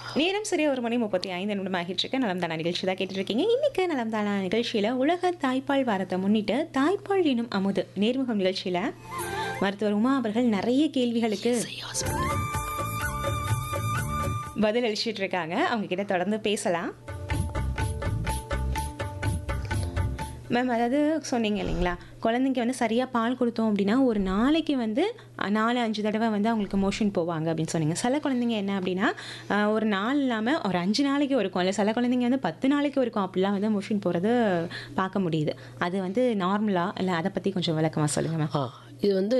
நேரம் சரியா ஒரு மணி முப்பத்தி ஐந்து நிமிடம் ஆகிட்டு இருக்கு நலம் தானா நிகழ்ச்சி தான் கேட்டுட்டு இருக்கீங்க இன்னைக்கு நலம் தானா நிகழ்ச்சியில உலக தாய்ப்பால் வாரத்தை முன்னிட்டு தாய்ப்பால் எனும் அமுது நேர்முகம் நிகழ்ச்சியில மருத்துவர் உமா அவர்கள் நிறைய கேள்விகளுக்கு பதில் அளிச்சிட்டு இருக்காங்க அவங்க கிட்ட தொடர்ந்து பேசலாம் மேம் அதாவது சொன்னீங்க இல்லைங்களா குழந்தைங்க வந்து சரியாக பால் கொடுத்தோம் அப்படின்னா ஒரு நாளைக்கு வந்து அஹ், நாலு அஞ்சு தடவை வந்து அவங்களுக்கு மோஷன் போவாங்க அப்படின்னு சொன்னீங்க சில குழந்தைங்க என்ன அப்படின்னா அஹ், ஒரு நாள் இல்லாமல் ஒரு அஞ்சு நாளைக்கு இருக்கும் இல்லை சில குழந்தைங்க வந்து பத்து நாளைக்கு இருக்கும் அப்படிலாம் வந்து மோஷன் போகிறது பார்க்க முடியுது அது வந்து நார்மலாக இல்லை அதை பற்றி கொஞ்சம் விளக்கமாக சொல்லுங்கள் மேம் ஆ இது வந்து